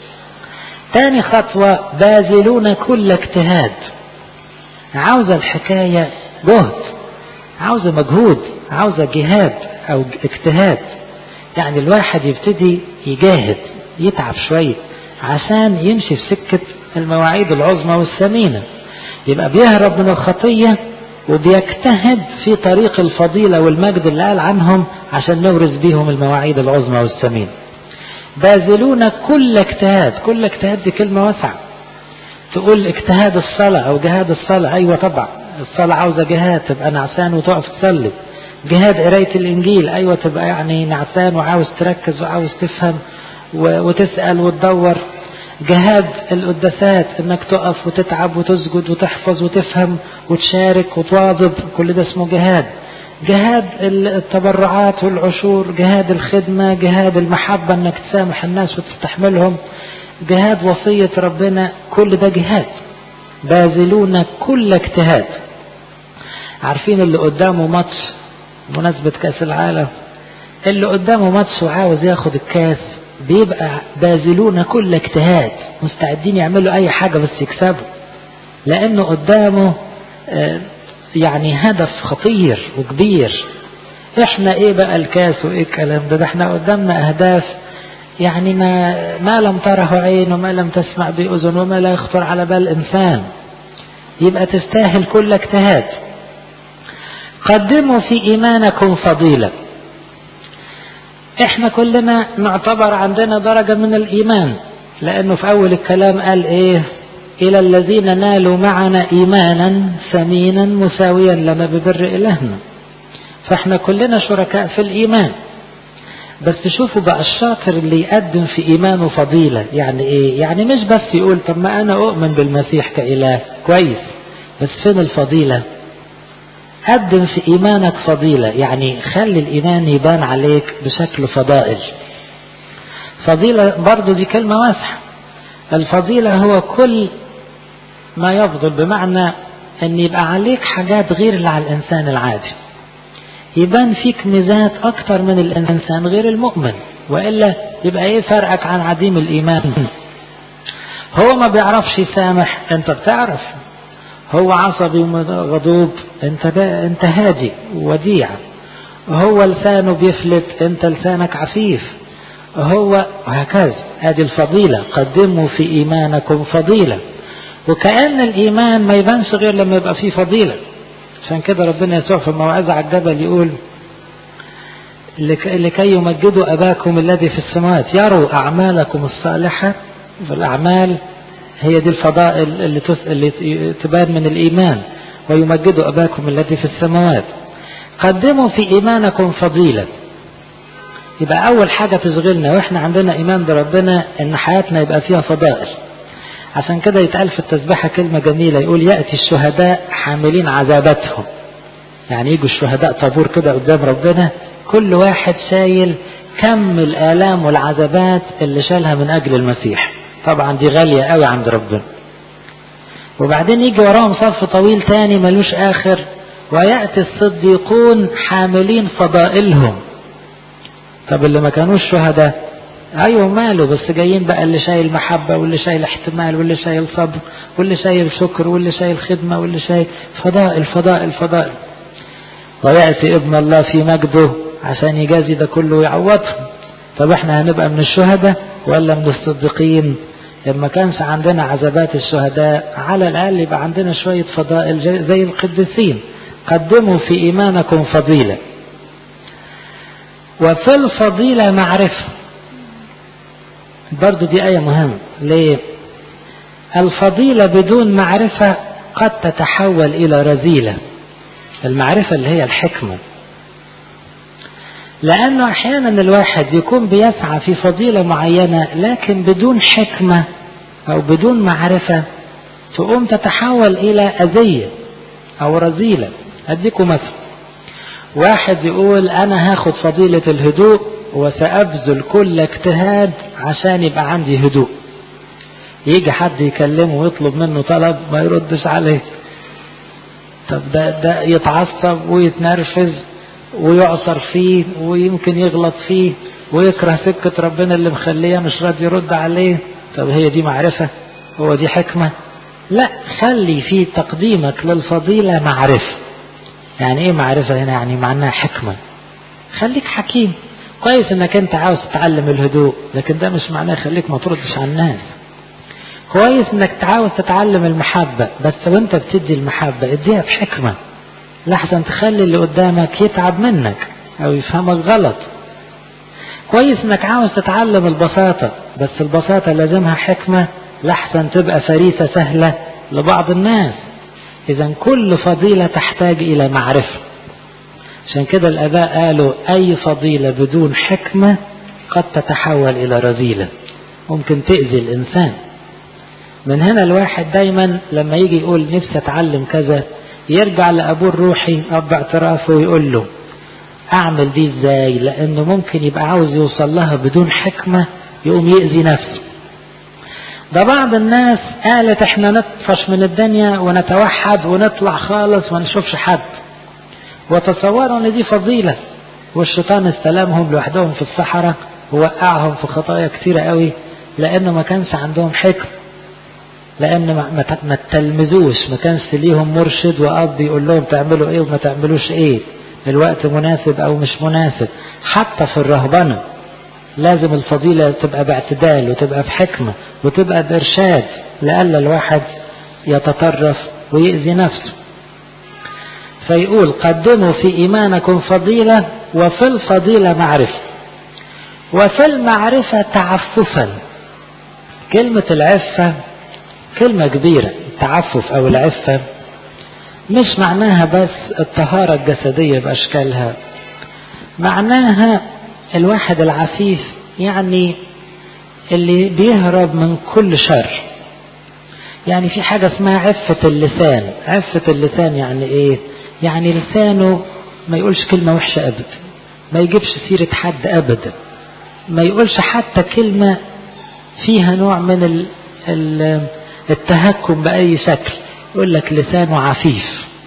تاني خطوة باذلون كل اجتهاد عاوزة الحكاية جهد عاوزة مجهود عاوزة جهاد او اجتهاد يعني الواحد يبتدي يجاهد يتعب شوية عشان يمشي في سكة المواعيد العظمى والثمينة يبقى بيهرب من الخطية وبيجتهد في طريق الفضيلة والمجد اللي قال عنهم عشان نورث بيهم المواعيد العظمى والثمينة باذلون كل اجتهاد كل اجتهاد دي كلمة واسعة تقول اجتهاد الصلاة او جهاد الصلاة ايوه طبعا الصلاة عاوزة جهاد تبقى نعسان وتقف تصلي جهاد قراية الانجيل ايوه تبقى يعني نعسان وعاوز تركز وعاوز تفهم وتسأل وتدور جهاد القداسات انك تقف وتتعب وتسجد وتحفظ وتفهم وتشارك وتواظب كل ده اسمه جهاد جهاد التبرعات والعشور جهاد الخدمة جهاد المحبة انك تسامح الناس وتستحملهم جهاد وصية ربنا كل ده جهاد باذلون كل اجتهاد عارفين اللي قدامه ماتش مناسبة كأس العالم اللي قدامه ماتش وعاوز ياخد الكاس بيبقى باذلون كل اجتهاد مستعدين يعملوا اي حاجة بس يكسبوا لانه قدامه يعني هدف خطير وكبير احنا ايه بقى الكاس وايه الكلام ده ده احنا قدامنا اهداف يعني ما, ما لم تره عين وما لم تسمع بأذن وما لا يخطر على بال انسان يبقى تستاهل كل اجتهاد قدموا في ايمانكم فضيلة احنا كلنا نعتبر عندنا درجة من الايمان لانه في اول الكلام قال ايه الى الذين نالوا معنا ايمانا ثمينا مساويا لنا ببر الهنا فاحنا كلنا شركاء في الايمان بس شوفوا بقى الشاطر اللي يقدم في ايمانه فضيلة يعني ايه يعني مش بس يقول طب ما انا اؤمن بالمسيح كاله كويس بس فين الفضيلة قدم في ايمانك فضيلة يعني خلي الايمان يبان عليك بشكل فضائل فضيلة برضو دي كلمة واسعة الفضيلة هو كل ما يفضل بمعنى ان يبقى عليك حاجات غير اللي على الانسان العادي يبان فيك ميزات اكتر من الانسان غير المؤمن والا يبقى ايه فرقك عن عديم الايمان هو ما بيعرفش يسامح انت بتعرف هو عصبي وغضوب انت انت هادي وديع هو لسانه بيفلت انت لسانك عفيف هو وهكذا ادي الفضيلة قدموا في ايمانكم فضيلة وكأن الايمان ما يبانش غير لما يبقى فيه فضيلة عشان كده ربنا يسوع في الموعظة على الجبل يقول لكي يمجدوا أباكم الذي في السماوات يروا أعمالكم الصالحة فالأعمال هي دي الفضائل اللي, اللي تبان من الإيمان ويمجدوا أباكم الذي في السماوات قدموا في إيمانكم فضيلة يبقى أول حاجة تشغلنا وإحنا عندنا إيمان بربنا إن حياتنا يبقى فيها فضائل عشان كده يتقال في التسبيحة كلمة جميلة يقول يأتي الشهداء حاملين عذاباتهم يعني يجوا الشهداء طابور كده قدام ربنا كل واحد شايل كم الآلام والعذابات اللي شالها من أجل المسيح طبعا دي غالية قوي عند ربنا وبعدين يجي وراهم صف طويل تاني ملوش آخر ويأتي الصديقون حاملين فضائلهم طب اللي ما كانوش شهداء ايوه ماله بس جايين بقى اللي شايل محبة واللي شايل احتمال واللي شايل صبر واللي شايل شكر واللي شايل خدمة واللي شايل فضائل فضائل فضائل ويأتي ابن الله في مجده عشان يجازي ده كله ويعوضهم طب احنا هنبقى من الشهداء ولا من الصديقين لما كانش عندنا عذابات الشهداء على الأقل يبقى عندنا شوية فضائل زي القديسين قدموا في إيمانكم فضيلة وفي الفضيلة معرفة برضو دي آية مهمة ليه الفضيلة بدون معرفة قد تتحول إلى رذيلة المعرفة اللي هي الحكمة لأنه أحيانا الواحد يكون بيسعى في فضيلة معينة لكن بدون حكمة أو بدون معرفة تقوم تتحول إلى أذية أو رذيلة أديكم مثل واحد يقول أنا هاخد فضيلة الهدوء وسأبذل كل اجتهاد عشان يبقى عندي هدوء يجي حد يكلمه ويطلب منه طلب ما يردش عليه طب ده, ده يتعصب ويتنرفز ويعصر فيه ويمكن يغلط فيه ويكره سكة ربنا اللي مخليه مش راضي يرد عليه طب هي دي معرفة هو دي حكمة لا خلي في تقديمك للفضيلة معرفة يعني ايه معرفة هنا يعني معناها حكمة خليك حكيم كويس انك انت عاوز تتعلم الهدوء لكن ده مش معناه خليك ما تردش على الناس كويس انك عاوز تتعلم المحبة بس وانت بتدي المحبة اديها بحكمة لحسن تخلي اللي قدامك يتعب منك او يفهمك غلط كويس انك عاوز تتعلم البساطة بس البساطة لازمها حكمة لحسن تبقى فريسة سهلة لبعض الناس اذا كل فضيلة تحتاج الى معرفة عشان كده الاباء قالوا اي فضيلة بدون حكمة قد تتحول الى رذيلة ممكن تأذي الانسان من هنا الواحد دايما لما يجي يقول نفسي اتعلم كذا يرجع لابوه الروحي اب اعترافه ويقول له اعمل دي ازاي لانه ممكن يبقى عاوز يوصل لها بدون حكمة يقوم يأذي نفسه ده بعض الناس قالت احنا نطفش من الدنيا ونتوحد ونطلع خالص وما نشوفش حد وتصوروا ان دي فضيلة والشيطان استلمهم لوحدهم في الصحراء ووقعهم في خطايا كتيرة قوي لانه ما كانش عندهم حكم لان ما, ما تلمذوش ما كانش ليهم مرشد واب يقول لهم تعملوا ايه وما تعملوش ايه الوقت مناسب او مش مناسب حتى في الرهبنة لازم الفضيلة تبقى باعتدال وتبقى بحكمة وتبقى بإرشاد لألا الواحد يتطرف ويأذي نفسه فيقول قدموا في إيمانكم فضيلة وفي الفضيلة معرفة وفي المعرفة تعففا كلمة العفة كلمة كبيرة التعفف أو العفة مش معناها بس الطهارة الجسدية بأشكالها معناها الواحد العفيف يعني اللي بيهرب من كل شر يعني في حاجة اسمها عفة اللسان عفة اللسان يعني ايه يعني لسانه ما يقولش كلمة وحشة ابدا ما يجيبش سيرة حد ابدا ما يقولش حتى كلمة فيها نوع من ال ال التهكم بأي شكل يقول لك لسانه عفيف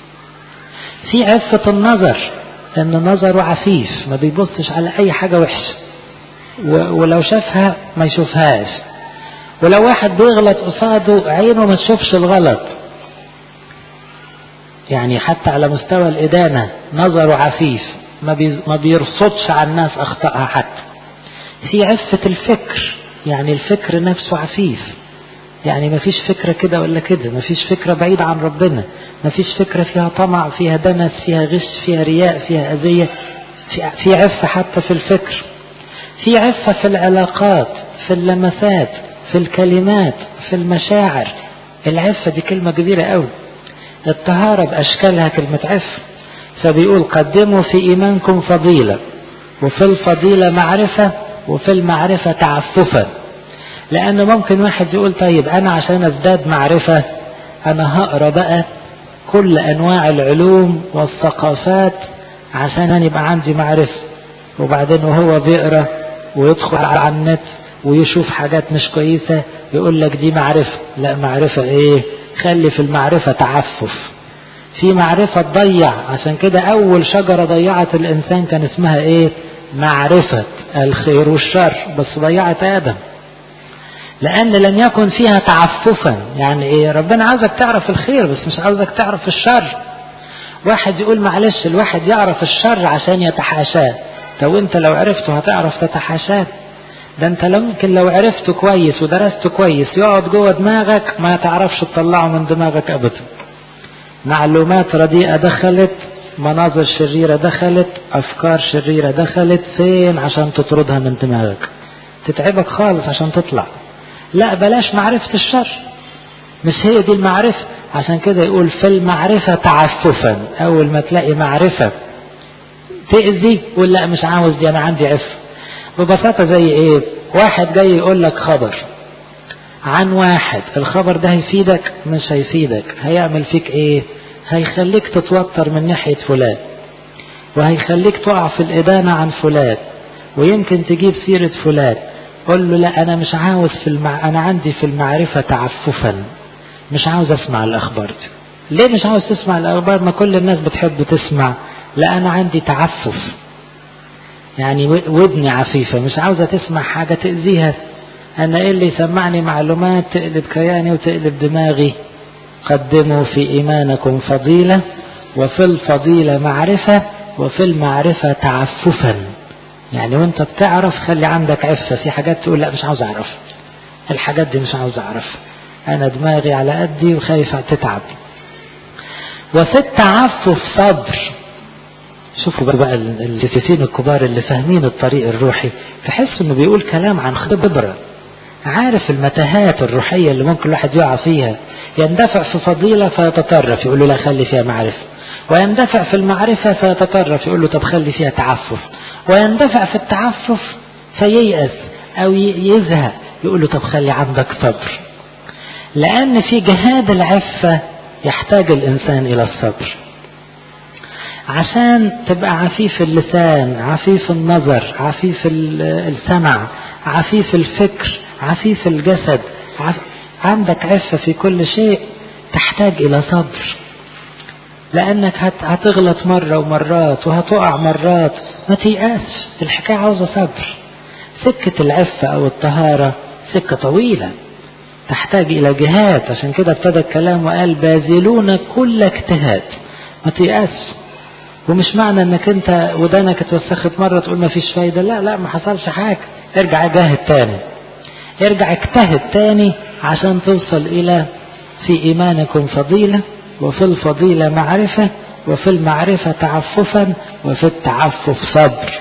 في عفة النظر ان نظره عفيف ما بيبصش على اي حاجة وحشة ولو شافها ما يشوفهاش ولو واحد بيغلط قصاده عينه ما تشوفش الغلط يعني حتى على مستوى الإدانة نظره عفيف ما, بي ما بيرصدش على الناس أخطائها حتى في عفة الفكر يعني الفكر نفسه عفيف يعني ما فيش فكرة كده ولا كده ما فيش فكرة بعيدة عن ربنا ما فيش فكرة فيها طمع فيها دنس فيها غش فيها رياء فيها أذية في عفة حتى في الفكر في عفة في العلاقات في اللمسات في الكلمات في المشاعر العفة دي كلمة كبيرة قوي الطهارة بأشكالها كلمة عفة فبيقول قدموا في إيمانكم فضيلة وفي الفضيلة معرفة وفي المعرفة تعففا لأن ممكن واحد يقول طيب أنا عشان أزداد معرفة أنا هقرأ بقى كل أنواع العلوم والثقافات عشان يبقى عندي معرفة وبعدين وهو بيقرأ ويدخل على النت ويشوف حاجات مش كويسة يقول لك دي معرفة لا معرفة ايه خلي في المعرفة تعفف في معرفة تضيع عشان كده أول شجرة ضيعت الإنسان كان اسمها إيه معرفة الخير والشر بس ضيعت آدم لأن لم يكن فيها تعففا يعني إيه ربنا عاوزك تعرف الخير بس مش عاوزك تعرف الشر واحد يقول معلش الواحد يعرف الشر عشان يتحاشاه طب انت لو عرفته هتعرف تتحاشاه ده انت ممكن لو عرفته كويس ودرسته كويس يقعد جوه دماغك ما تعرفش تطلعه من دماغك ابدا معلومات رديئة دخلت مناظر شريرة دخلت أفكار شريرة دخلت فين عشان تطردها من دماغك تتعبك خالص عشان تطلع لا بلاش معرفة الشر مش هي دي المعرفة عشان كده يقول في المعرفة تعففا أول ما تلاقي معرفة تأذي ولا مش عاوز دي أنا عندي عفة ببساطة زي إيه واحد جاي يقول لك خبر عن واحد الخبر ده هيفيدك مش هيفيدك هيعمل فيك ايه هيخليك تتوتر من ناحية فلان وهيخليك تقع في الإدانة عن فلان ويمكن تجيب سيرة فلان قول له لا أنا مش عاوز في المع... أنا عندي في المعرفة تعففا مش عاوز أسمع الأخبار دي ليه مش عاوز تسمع الأخبار ما كل الناس بتحب تسمع لا أنا عندي تعفف يعني ودني عفيفة مش عاوزة تسمع حاجة تأذيها أنا إيه اللي يسمعني معلومات تقلب كياني وتقلب دماغي قدموا في إيمانكم فضيلة وفي الفضيلة معرفة وفي المعرفة تعففا يعني وانت بتعرف خلي عندك عفة في حاجات تقول لا مش عاوز أعرف الحاجات دي مش عاوز أعرف أنا دماغي على قدي وخايف تتعب وفي التعفف صبر شوفوا بقى الجسسين الكبار اللي فاهمين الطريق الروحي تحس انه بيقول كلام عن خبرة عارف المتاهات الروحية اللي ممكن الواحد يقع فيها يندفع في فضيلة فيتطرف يقول له لا خلي فيها معرفة ويندفع في المعرفة فيتطرف يقول له طب خلي فيها تعفف ويندفع في التعفف فييأس أو يزهق يقول له طب خلي عندك صبر لأن في جهاد العفة يحتاج الإنسان إلى الصبر عشان تبقى عفيف اللسان عفيف النظر عفيف السمع عفيف الفكر عفيف الجسد عف... عندك عفة في كل شيء تحتاج إلى صبر لأنك هت... هتغلط مرة ومرات وهتقع مرات ما تيأس الحكاية عاوزة صبر سكة العفة أو الطهارة سكة طويلة تحتاج إلى جهاد عشان كده ابتدى الكلام وقال باذلون كل اجتهاد ما تيأس ومش معنى انك انت ودانك اتوسخت مرة تقول ما فيش فايدة لا لا ما حصلش حاجة ارجع جاهد تاني ارجع اجتهد تاني عشان توصل الى في ايمانكم فضيلة وفي الفضيلة معرفة وفي المعرفة تعففا وفي التعفف صبر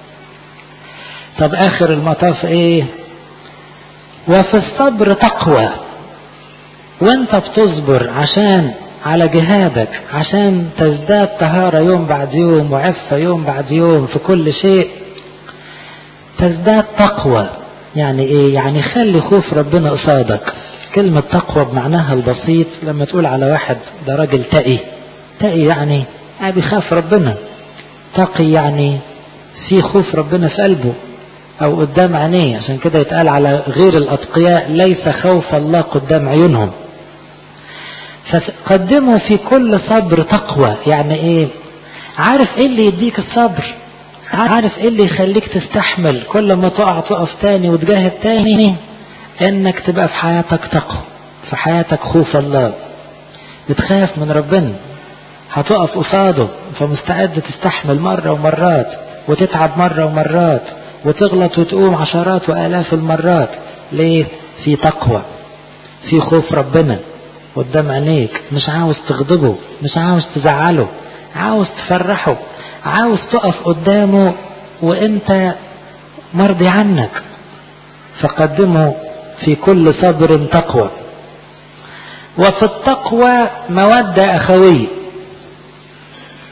طب اخر المطاف ايه وفي الصبر تقوى وانت بتصبر عشان على جهادك عشان تزداد طهارة يوم بعد يوم وعفة يوم بعد يوم في كل شيء تزداد تقوى يعني ايه يعني خلي خوف ربنا قصادك كلمة تقوى بمعناها البسيط لما تقول على واحد ده راجل تقي تقي يعني يعني بيخاف ربنا تقي يعني في خوف ربنا في قلبه او قدام عينيه عشان كده يتقال على غير الاتقياء ليس خوف الله قدام عيونهم فقدموا في كل صبر تقوى يعني ايه عارف ايه اللي يديك الصبر عارف ايه اللي يخليك تستحمل كل ما تقع تقف تاني وتجاهد تاني انك تبقى في حياتك تقوى في حياتك خوف الله بتخاف من ربنا هتقف قصاده فمستعد تستحمل مرة ومرات وتتعب مرة ومرات وتغلط وتقوم عشرات وآلاف المرات ليه في تقوى في خوف ربنا قدام عينيك مش عاوز تغضبه مش عاوز تزعله عاوز تفرحه عاوز تقف قدامه وانت مرضي عنك فقدمه في كل صبر تقوى وفي التقوى مودة أخوية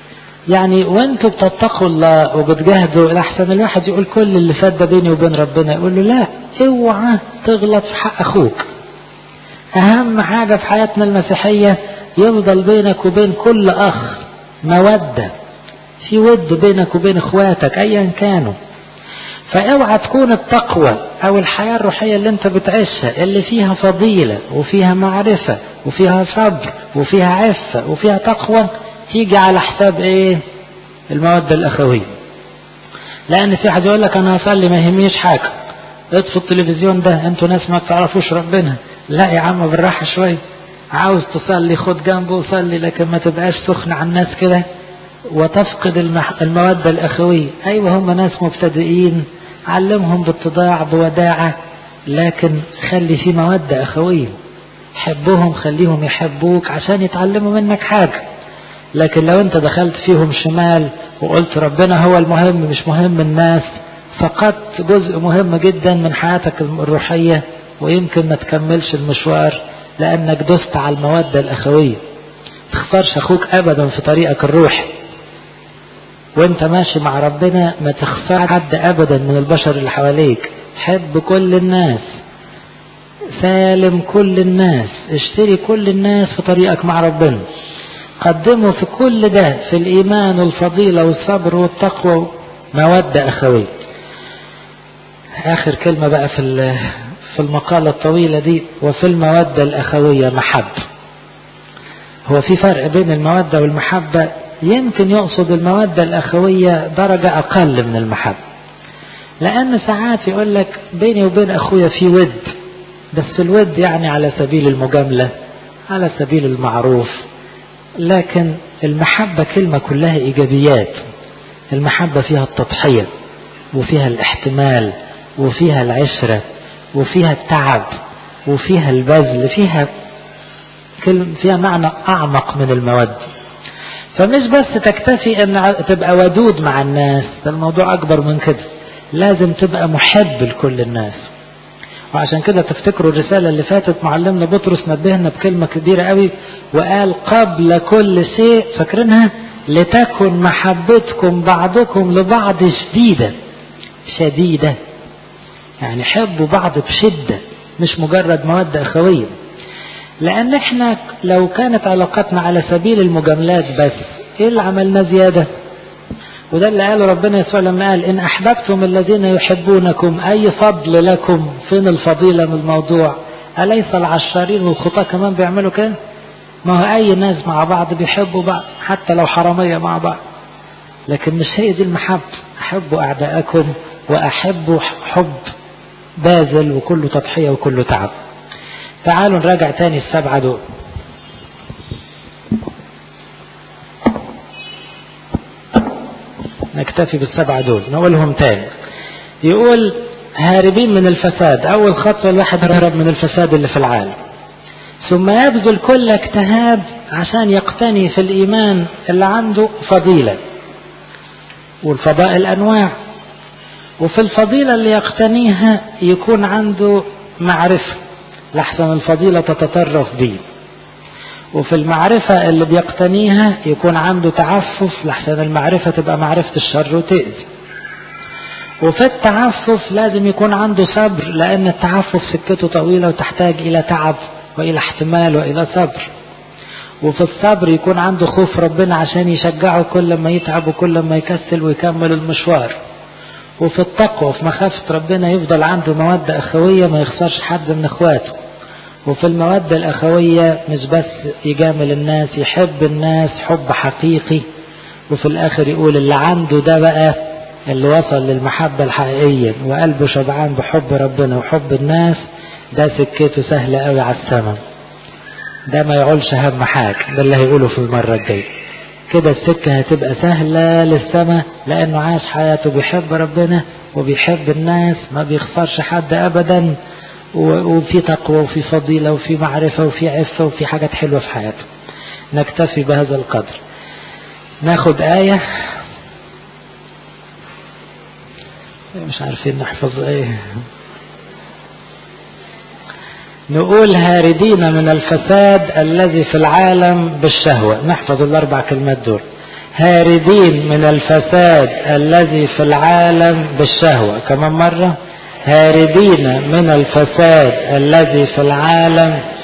يعني وانتوا بتتقوا الله وبتجاهدوا الاحسن الواحد يقول كل اللي فات ده بيني وبين ربنا يقول له لا اوعى تغلط في حق اخوك اهم حاجة في حياتنا المسيحية يفضل بينك وبين كل اخ مودة في ود بينك وبين اخواتك ايا كانوا فاوعى تكون التقوى او الحياة الروحية اللي انت بتعيشها اللي فيها فضيلة وفيها معرفة وفيها صبر وفيها عفة وفيها تقوى تيجي على حساب ايه المودة الاخوية لان في واحد يقول لك انا هصلي ما يهمنيش حاجة اطفوا التلفزيون ده انتوا ناس ما تعرفوش ربنا لا يا عم بالراحة شوية عاوز تصلي خد جنبه وصلي لكن ما تبقاش سخن على الناس كده وتفقد المودة الأخوية أيوة هم ناس مبتدئين علمهم باتضاع بوداعة لكن خلي في مودة أخوية حبهم خليهم يحبوك عشان يتعلموا منك حاجة لكن لو انت دخلت فيهم شمال وقلت ربنا هو المهم مش مهم الناس فقدت جزء مهم جدا من حياتك الروحية ويمكن ما تكملش المشوار لأنك دست على المودة الأخوية تخسرش أخوك أبدا في طريقك الروحي وانت ماشي مع ربنا ما تخسر حد أبدا من البشر اللي حواليك حب كل الناس سالم كل الناس اشتري كل الناس في طريقك مع ربنا قدموا في كل ده في الإيمان والفضيلة والصبر والتقوى مودة أخوية آخر كلمة بقى في في المقالة الطويلة دي وفي المودة الأخوية محبة هو في فرق بين المودة والمحبة يمكن يقصد المودة الأخوية درجة أقل من المحبة لأن ساعات يقول لك بيني وبين أخويا في ود بس الود يعني على سبيل المجاملة على سبيل المعروف لكن المحبة كلمة كلها إيجابيات المحبة فيها التضحية وفيها الاحتمال وفيها العشرة وفيها التعب وفيها البذل فيها فيها معنى أعمق من المودة فمش بس تكتفي ان تبقى ودود مع الناس ده الموضوع اكبر من كده لازم تبقى محب لكل الناس وعشان كده تفتكروا الرسالة اللي فاتت معلمنا بطرس نبهنا بكلمة كبيرة قوي وقال قبل كل شيء فاكرينها لتكن محبتكم بعضكم لبعض شديدة شديدة يعني حبوا بعض بشدة مش مجرد مودة أخوية لأن احنا لو كانت علاقتنا على سبيل المجاملات بس ايه اللي عملنا زيادة وده اللي قاله ربنا يسوع لما قال إن أحببتم الذين يحبونكم أي فضل لكم فين الفضيلة من الموضوع أليس العشارين والخطاة كمان بيعملوا كده ما هو أي ناس مع بعض بيحبوا بعض حتى لو حرامية مع بعض لكن مش هي دي المحبة أحبوا أعداءكم وأحبوا حب باذل وكله تضحية وكله تعب تعالوا نراجع تاني السبعة دول نكتفي بالسبعة دول نقولهم تاني يقول هاربين من الفساد أول خطوة الواحد يهرب من الفساد اللي في العالم ثم يبذل كل اجتهاد عشان يقتني في الإيمان اللي عنده فضيلة والفضائل أنواع وفي الفضيلة اللي يقتنيها يكون عنده معرفة لحسن الفضيلة تتطرف به وفي المعرفة اللي بيقتنيها يكون عنده تعفف لحسن المعرفة تبقى معرفة الشر وتأذي وفي التعفف لازم يكون عنده صبر لأن التعفف سكته طويلة وتحتاج إلى تعب وإلى احتمال وإلى صبر وفي الصبر يكون عنده خوف ربنا عشان يشجعه كل ما يتعب وكل ما يكسل ويكمل المشوار وفي التقوى في مخافة ربنا يفضل عنده مودة أخوية ما يخسرش حد من إخواته وفي المودة الأخوية مش بس يجامل الناس يحب الناس حب حقيقي وفي الآخر يقول اللي عنده ده بقى اللي وصل للمحبة الحقيقية وقلبه شبعان بحب ربنا وحب الناس ده سكته سهلة قوي على السماء ده ما يعولش هم حاجة ده اللي هيقوله في المرة الجاية كده السكة هتبقى سهلة للسماء لأنه عاش حياته بيحب ربنا وبيحب الناس ما بيخسرش حد أبدا وفي تقوى وفي فضيلة وفي معرفة وفي عفة وفي حاجات حلوة في حياته نكتفي بهذا القدر ناخد آية مش عارفين نحفظ ايه نقول هاردين من الفساد الذي في العالم بالشهوة نحفظ الأربع كلمات دول هاردين من الفساد الذي في العالم بالشهوة كمان مرة هاردين من الفساد الذي في العالم